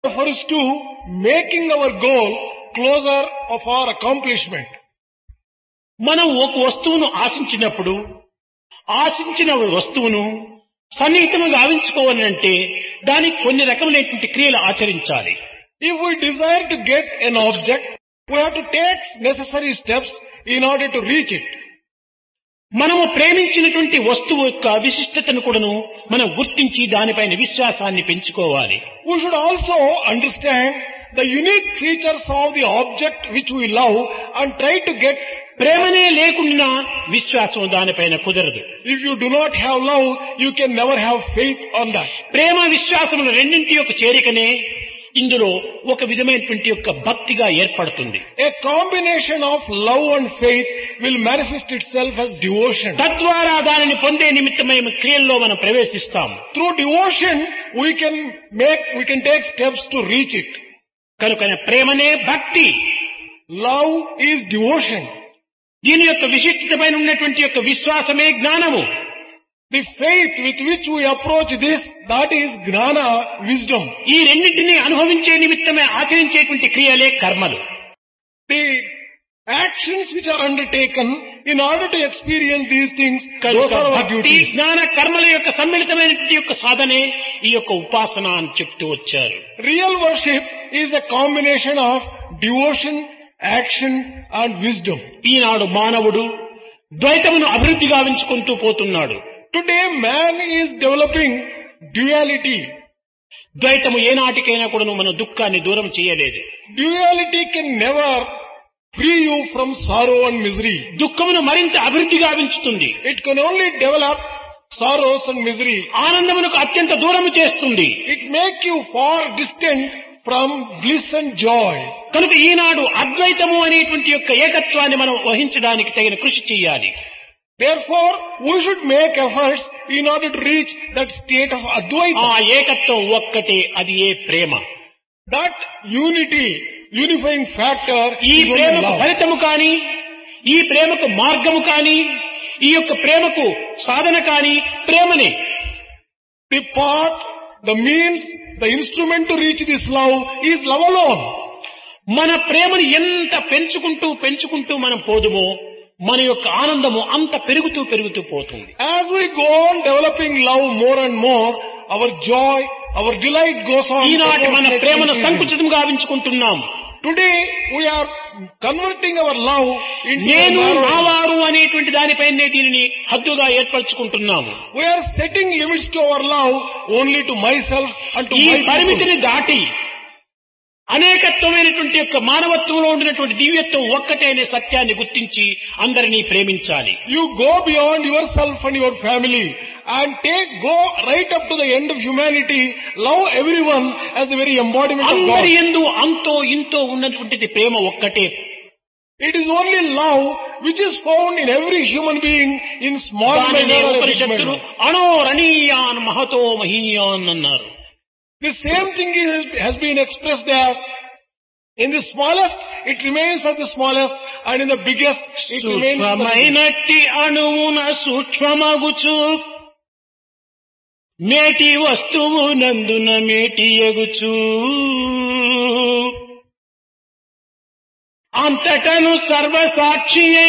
refers to making our goal closer of our accomplishment. మనం ఒక వస్తువును ఆశించినప్పుడు ఆశించిన వస్తువును సన్నిహితంగా గావించుకోవాలంటే దానికి కొన్ని రకములైనటువంటి క్రియలు ఆచరించాలి If we desire to get an object, we have to take necessary steps in order to reach it. మనము ప్రేమించినటువంటి వస్తువు యొక్క విశిష్టతను కూడాను మనం గుర్తించి దానిపైన విశ్వాసాన్ని పెంచుకోవాలి We should also understand the unique features of the object which we love and try to get ప్రేమనే లేకుండా విశ్వాసం దానిపైన కుదరదు If you do not have love, you can never have faith on that. ప్రేమ విశ్వాసముల రెండింటి యొక్క చేరికనే ఇందులో ఒక విధమైనటువంటి యొక్క భక్తిగా ఏర్పడుతుంది A combination of love and faith will manifest itself as devotion. తద్వారా దానిని పొందే నిమిత్తమై క్రియల్లో మనం ప్రవేశిస్తాం Through devotion, we can make, we can take steps to reach it. కనుక ప్రేమనే భక్తి Love is devotion. దీని యొక్క విశిష్టతమైన ఉన్నటువంటి యొక్క విశ్వాసమే జ్ఞానము The faith with which we approach this, that is gnana, wisdom. ఈ రెండింటినీ అనుభవించే నిమిత్తమే ఆచరించేటువంటి క్రియలే కర్మలు The actions which are undertaken in order to experience these things, those కనుక are our భక్తి duties. జ్ఞాన కర్మల యొక్క సమ్మిళితమైనటువంటి యొక్క సాధనే ఈ యొక్క ఉపాసన అని చెప్తూ వచ్చారు Real worship is a combination of devotion, action and wisdom. ఈనాడు మానవుడు ద్వైతమును అభివృద్ధి గావించుకుంటూ పోతున్నాడు Today man is developing duality. ద్వైతము ఏనాటికైనా కూడా మన దుఃఖాన్ని దూరం చేయలేదు Duality can never free you from sorrow and misery. దుఃఖమును మరింత అభివృద్ధి గావించుతుంది It can only develop sorrows and misery. ఆనందమునకు అత్యంత దూరము చేస్తుంది It make you far distant from bliss and joy. కనుక ఈనాడు అద్వైతము అనేటువంటి యొక్క ఏకత్వాన్ని మనం వహించడానికి తగిన కృషి చేయాలి Therefore, we should make efforts in order to reach that state of ఆ Advaita. ఏకత్వం ఒక్కటే అది ఏ ప్రేమ That unity, unifying factor ఈ is only ప్రేమకు love. ఫలితము కాని ఈ ప్రేమకు మార్గము కాని ఈ యొక్క ప్రేమకు సాధన కాని ప్రేమనే The path, the means, the instrument to reach this love is love alone. మన ప్రేమను ఎంత పెంచుకుంటూ పెంచుకుంటూ మనం పోదుమో మన యొక్క ఆనందము అంత పెరుగుతూ పెరుగుతూ పోతుంది As we go on developing love more and more, our joy, our delight goes on. ఈనాటి మన proportionately ప్రేమను increasing. సంకుచితం గావించుకుంటున్నాం Today, we are converting our love into a నేను narrow- నావారు అనేటువంటి దానిపైనే దీనిని హద్దుగా ఏర్పరచుకుంటున్నాము We are setting limits to our love only to myself and to ఈ my people. పరిమితిని దాటి అనేకత్వమైనటువంటి యొక్క మానవత్వంలో ఉండినటువంటి దివ్యత్వం ఒక్కటే అనే సత్యాన్ని గుర్తించి అందరినీ ప్రేమించాలి You go beyond yourself and your family and take, go right up to the end of humanity, love everyone as the very embodiment of God. అందరి ఎందు అంతో ఇంతో ఉన్నటువంటిది ప్రేమ ఒక్కటే It is only love which is found in every human being in small దానినే measure or big ఉపనిషత్తులు measure. అణోరణీయాన్ మహతో మహీయాన్ అన్నారు The same thing is, has been expressed as in the smallest, it remains as the smallest, and in the biggest, it remains as the biggest. సూక్ష్మమైనట్టి అణువున సూక్ష్మమగుచు మేటి వస్తువు నందున మేటి ఎగుచు అంతటను సర్వసాక్షి